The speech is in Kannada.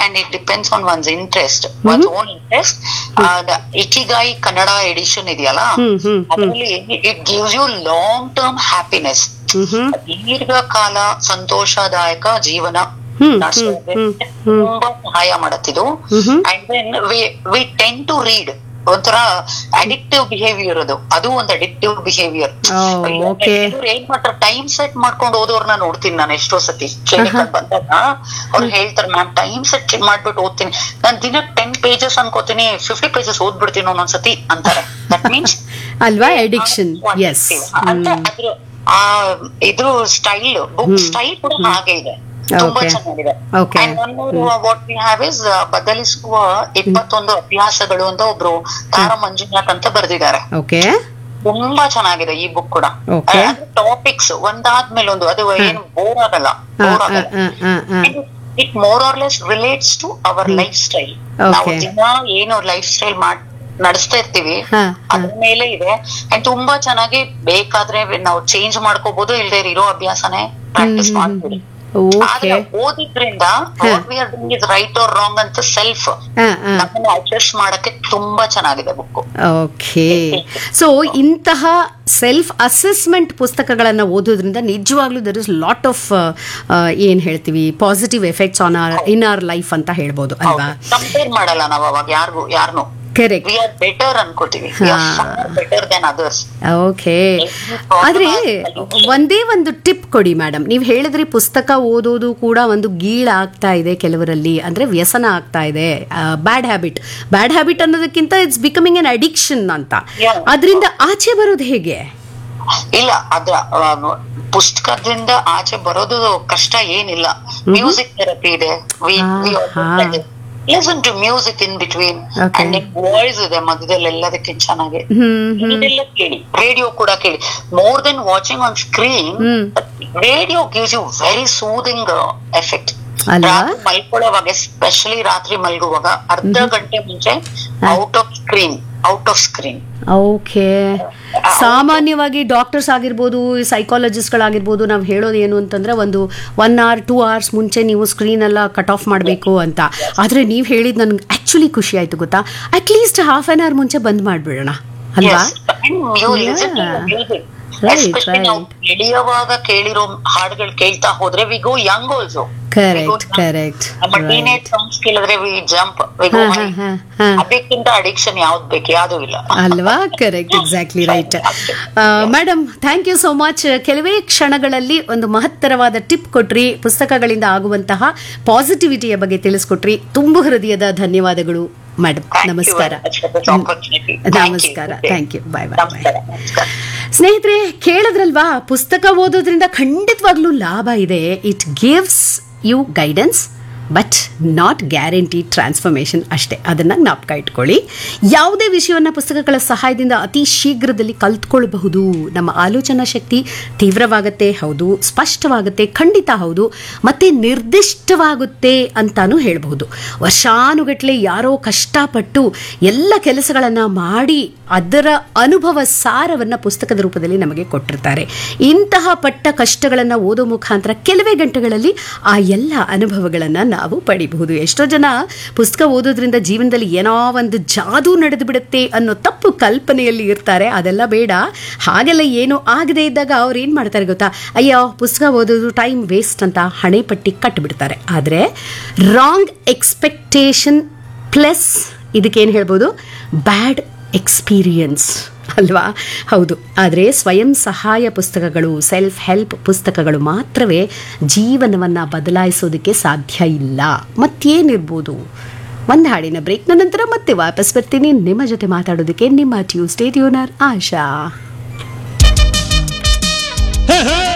and it depends on one's interest, one's own interest. Uh, the Ikigai Kannada edition ಇದೆಯಲ್ಲ ಹ್ಮ್ ಹ್ಮ್ ಹ್ಮ್ ಅದರಲ್ಲಿ it gives you long term happiness hmm hmm ದೀರ್ಘಕಾಲ ಸಂತೋಷದಾಯಕ ಜೀವನ ಹ್ಮ್, ನಡೆಸೋಕೆ ಹ್ಮ್, ಹ್ಮ್. ತುಂಬಾ ಸಹಾಯ ಮಾಡತ್ತಿದು ಹ್ಮ್ ಹ್ಮ್. And then we tend to read ಒಂಥರ ಅಡಿಕ್ಟಿವ್ ಬಿಹೇವಿಯರ್ ಅದು ಅದು ಒಂದು ಅಡಿಕ್ಟಿವ್ ಬಿಹೇವಿಯರ್ Oh, okay. ಏನ್ ಮಾಡ್ತಾರೆ ಟೈಮ್ ಸೆಟ್ ಮಾಡ್ಕೊಂಡು ಓದೋರ್ನ ನೋಡ್ತೀನಿ ನಾನು ಎಷ್ಟೋ ಸತಿ ಕ್ಲಿನಿಕ್ ಬಂದಾಗ ಅವ್ರು ಹೇಳ್ತಾರೆ ಮ್ಯಾಮ್ ಟೈಮ್ ಸೆಟ್ ಮಾಡ್ಬಿಟ್ಟು ಓದ್ತೀನಿ ನಾನ್ ದಿನಕ್ಕೆ ಟೆನ್ ಪೇಜಸ್ ಅನ್ಕೋತೀನಿ ಫಿಫ್ಟಿ ಪೇಜಸ್ ಓದ್ಬಿಡ್ತೀನಿ ಒಂದೊಂದ್ಸತಿ ಅಂತಾರೆ ದಟ್ ಮೀನ್ಸ್ ಅಲ್ವಾ ಎಡಿಕ್ಷನ್ ಎಸ್ ಅಂದ್ರೆ ಅದ್ರ ಆ ಇದ್ರ ಸ್ಟೈಲ್ ಬುಕ್ ಸ್ಟೈಲ್ ಕೂಡ ಹಾಗೆ ಇದೆ ತುಂಬಾ Okay. ಚೆನ್ನಾಗಿದೆ Okay. And one more, what we have is uh, ಬದಲಿಸುವ ಇಪ್ಪತ್ತೊಂದು ಅಭ್ಯಾಸಗಳು ಅಂತ ಒಬ್ರು ತಾರ ಮಂಜುನಾಥ್ ಅಂತ ಬರೆದಿದ್ದಾರೆ ಓಕೆ ತುಂಬಾ ಚೆನ್ನಾಗಿದೆ ಈ ಬುಕ್ ಕೂಡ Okay. ಟಾಪಿಕ್ಸ್ ಒಂದಾದ್ಮೇಲೆ ಒಂದು ಅದು ಏನು ಬೋರ್ ಆಗಲ್ಲ ಬೋರ್ ಆಗಲ್ಲ it more or less relates to our life style ನಾವು Okay. ದಿನ ಏನು ಲೈಫ್ ಸ್ಟೈಲ್ ಮಾಡ್ ನಡೆಸ್ತಾ ಇರ್ತೀವಿ ಹಾ, ಹಾ. ಅದ್ರ ಮೇಲೆ ಇದೆ ಅಂಡ್ ತುಂಬಾ ಚೆನ್ನಾಗಿ ಬೇಕಾದ್ರೆ ನಾವು ಚೇಂಜ್ ಮಾಡ್ಕೋಬಹುದು ಇಲ್ದೇ ಇರೋ ಅಭ್ಯಾಸನೇ ಪ್ರಾಕ್ಟೀಸ್ ಮಾಡ್ತೀವಿ ಆದ್ರೆ ಓಕೆ ಓದಿದ್ರಿಂದ what we are doing is right or wrong ಅಂತ ಸೆಲ್ಫ್ ನಮ್ಮನ್ನ ಅಡ್ಜಸ್ಟ್ ಮಾಡಕ್ಕೆ ತುಂಬಾ ಚೆನ್ನಾಗಿದೆ ಬುಕ್ ಓಕೆ ಸೊ ಇಂತಹ ಸೆಲ್ಫ್ ಅಸೆಸ್ಮೆಂಟ್ ಪುಸ್ತಕಗಳನ್ನು ಓದೋದ್ರಿಂದ ನಿಜವಾಗ್ಲೂ ದರ್ ಇಸ್ ಲಾಟ್ ಆಫ್ ಏನ್ ಹೇಳ್ತೀವಿ positive effects on our in our life ಅಂತ ಹೇಳ್ಬೋದು ಅಲ್ವಾ ಕಂಪೇರ್ ಮಾಡಲ್ಲ ನಾವು ಅವಾಗ ಯಾರಿಗೂ ಯಾರನ್ನು ಕರೆಕ್ಟ್ ವಿ ಆರ್ ಬೆಟರ್ ಅನ್ಕೋತೀವಿ ಬೆಟರ್ ದೆನ್ ಅದರ್ಸ್ ಓಕೆ ಆದ್ರೆ ಒಂದೇ ಒಂದು ಟಿಪ್ ಕೊಡಿ ಮೇಡಮ್ ನೀವು ಹೇಳಿದ್ರಿ ಪುಸ್ತಕ ಓದೋದು ಕೂಡ ಒಂದು ಗೀಳ ಆಗ್ತಾ ಇದೆ ಕೆಲವರಲ್ಲಿ ಅಂದ್ರೆ ವ್ಯಸನ ಆಗ್ತಾ ಇದೆ ಬ್ಯಾಡ್ ಹ್ಯಾಬಿಟ್ ಬ್ಯಾಡ್ ಹ್ಯಾಬಿಟ್ ಅನ್ನೋದಕ್ಕಿಂತ ಇಟ್ಸ್ ಬಿಕಮಿಂಗ್ ಎನ್ ಅಡಿಕ್ಷನ್ ಅಂತ Yeah. ಅದರಿಂದ ಆಚೆ ಬರೋದು ಹೇಗೆ ಇಲ್ಲ ಅದ್ರ ಆ, ಪುಸ್ತಕದಿಂದ ಆಚೆ ಬರೋದು ಕಷ್ಟ ಏನಿಲ್ಲ ಮ್ಯೂಸಿಕ್ ಥೆರಪಿ ಇದೆ ಆಹಾ. Listen to music in between Okay. And voice ಇದೆ ಮಧ್ಯದಲ್ಲಿ ಎಲ್ಲದಕ್ಕೆ ಚೆನ್ನಾಗಿ ಹ್ಮ್ ಹ್ಮ್ ಇದೆಲ್ಲ ಕೇಳಿ ರೇಡಿಯೋ ಕೂಡ ಕೇಳಿ more than watching on screen hmm. Radio gives you very soothing effect ಅಲ್ವಾ? ರಾತ್ರಿ ಮಲ್ಕೊಳ್ಳೋವಾಗ ಎಸ್ಪೆಷಲಿ ರಾತ್ರಿ ಮಲ್ಗುವಾಗ ಅರ್ಧ ಗಂಟೆ ಮುಂಚೆ out of screen out of screen okay ಸಾಮಾನ್ಯವಾಗಿ ಡಾಕ್ಟರ್ಸ್ ಆಗಿರ್ಬೋದು ಸೈಕಾಲಜಿಸ್ಟ್ಗಳಾಗಿರ್ಬೋದು ನಾವು ಹೇಳೋದು ಏನು ಅಂತಂದ್ರೆ ಒಂದು ಒನ್ ಅವರ್ ಟೂ ಅವರ್ಸ್ ಮುಂಚೆ ನೀವು ಸ್ಕ್ರೀನ್ ಎಲ್ಲ ಕಟ್ ಆಫ್ ಮಾಡಬೇಕು ಅಂತ ಆದರೆ ನೀವು ಹೇಳಿದ್ ನನ್ಗೆ ಆ್ಯಕ್ಚುಲಿ ಖುಷಿ ಆಯ್ತು ಗೊತ್ತಾ ಅಟ್ಲೀಸ್ಟ್ ಹಾಫ್ ಆನ್ ಅವರ್ ಮುಂಚೆ ಬಂದ್ ಮಾಡಿಬಿಡೋಣ ಅಲ್ವಾ Right, ಎಸ್ಪೆಷಲಿ ನಾವು right. ಎಳೆಯುವಾಗ ಕೇಳಿರೋ ಹಾಡುಗಳು ಕೇಳ್ತಾ ಹೋದ್ರೆ we go young also correct correct ನಮ್ಮ ಟೀನೇಜ್ ಸಾಂಗ್ಸ್ ಕೇಳಿದ್ರೆ ವಿ ಜಂಪ್ ವಿ ಗೋ ಹಾ, ಹಾ, ಹಾ, ಹಾ. ಅದಕ್ಕಿಂತ ಅಡಿಕ್ಷನ್ ಯಾವ್ದು ಬೇಕು ಯಾವ್ದು ಇಲ್ಲ ಅಲ್ವಾ correct exactly right madam thank you so much ಕೆಲವೇ ಕ್ಷಣಗಳಲ್ಲಿ ಒಂದು ಮಹತ್ತರವಾದ ಟಿಪ್ ಕೊಟ್ರಿ ಪುಸ್ತಕಗಳಿಂದ ಆಗುವಂತಹ ಪಾಸಿಟಿವಿಟಿಯ ಬಗ್ಗೆ ತಿಳಿಸ್ಕೊಟ್ರಿ ತುಂಬು ಹೃದಯದ ಧನ್ಯವಾದಗಳು ಮೇಡಮ್ Thank you ನಮಸ್ಕಾರ very much for this opportunity. Thank you. ನಮಸ್ಕಾರ Okay. Thank you bye bye bye ನಮಸ್ಕಾರ ನಮಸ್ಕಾರ ಸ್ನೇಹಿತರೆ ಕೇಳಿದ್ರಲ್ವಾ ಪುಸ್ತಕ ಓದೋದ್ರಿಂದ ಖಂಡಿತವಾಗ್ಲೂ ಲಾಭ ಇದೆ it gives you guidance but not guarantee transformation ಅಷ್ಟೇ ಅದನ್ನು ಜ್ಞಾಪಕ ಇಟ್ಕೊಳ್ಳಿ ಯಾವುದೇ ವಿಷಯವನ್ನು ಪುಸ್ತಕಗಳ ಸಹಾಯದಿಂದ ಅತಿ ಶೀಘ್ರದಲ್ಲಿ ಕಲ್ತ್ಕೊಳ್ಬಹುದು ನಮ್ಮ ಆಲೋಚನಾ ಶಕ್ತಿ ತೀವ್ರವಾಗುತ್ತೆ ಹೌದು ಸ್ಪಷ್ಟವಾಗುತ್ತೆ ಖಂಡಿತ ಹೌದು ಮತ್ತೆ ನಿರ್ದಿಷ್ಟವಾಗುತ್ತೆ ಅಂತಾನೂ ಹೇಳಬಹುದು ವರ್ಷಾನುಗಟ್ಲೆ ಯಾರೋ ಕಷ್ಟಪಟ್ಟು ಎಲ್ಲ ಕೆಲಸಗಳನ್ನು ಮಾಡಿ ಅದರ ಅನುಭವ ಸಾರವನ್ನು ಪುಸ್ತಕದ ರೂಪದಲ್ಲಿ ನಮಗೆ ಕೊಟ್ಟಿರ್ತಾರೆ ಇಂತಹ ಪಟ್ಟ ಕಷ್ಟಗಳನ್ನು ಓದೋ ಮುಖಾಂತರ ಕೆಲವೇ ಗಂಟೆಗಳಲ್ಲಿ ಆ ಎಲ್ಲ ಅನುಭವಗಳನ್ನು ನಾವು ಪಡಿಬಹುದು ಎಷ್ಟೋ ಜನ ಪುಸ್ತಕ ಓದೋದ್ರಿಂದ ಜೀವನದಲ್ಲಿ ಏನೋ ಒಂದು ಜಾದೂ ನಡೆದು ಬಿಡುತ್ತೆ ಅನ್ನೋ ತಪ್ಪು ಕಲ್ಪನೆಯಲ್ಲಿ ಇರ್ತಾರೆ ಅದೆಲ್ಲ ಬೇಡ ಹಾಗೆಲ್ಲ ಏನು ಆಗದೆ ಇದ್ದಾಗ ಅವ್ರು ಏನು ಮಾಡ್ತಾರೆ ಗೊತ್ತಾ ಅಯ್ಯೋ ಪುಸ್ತಕ ಓದೋದು ಟೈಮ್ ವೇಸ್ಟ್ ಅಂತ ಹಣೆ ಪಟ್ಟಿ ಕಟ್ಟಿಬಿಡ್ತಾರೆ ಆದರೆ ರಾಂಗ್ ಎಕ್ಸ್ಪೆಕ್ಟೇಷನ್ ಪ್ಲಸ್ ಇದಕ್ಕೇನು ಹೇಳ್ಬೋದು ಬ್ಯಾಡ್ ಎಕ್ಸ್ಪೀರಿಯನ್ಸ್ ಅಲ್ವಾ ಹೌದು ಆದರೆ ಸ್ವಯಂ ಸಹಾಯ ಪುಸ್ತಕಗಳು ಸೆಲ್ಫ್ ಹೆಲ್ಪ್ ಪುಸ್ತಕಗಳು ಮಾತ್ರವೇ ಜೀವನವನ್ನು ಬದಲಾಯಿಸೋದಕ್ಕೆ ಸಾಧ್ಯ ಇಲ್ಲ ಮತ್ತೇನಿರ್ಬೋದು ಒಂದು ಹಾಡಿನ ಬ್ರೇಕ್ನ ನಂತರ ಮತ್ತೆ ವಾಪಸ್ ಬರ್ತೀನಿ ನಿಮ್ಮ ಜೊತೆ ಮಾತಾಡೋದಕ್ಕೆ ನಿಮ್ಮ ಟ್ಯೂಸ್ಡೇ ಟ್ಯೂನರ್ ಆಶಾ ಹೇ, ಹೇ,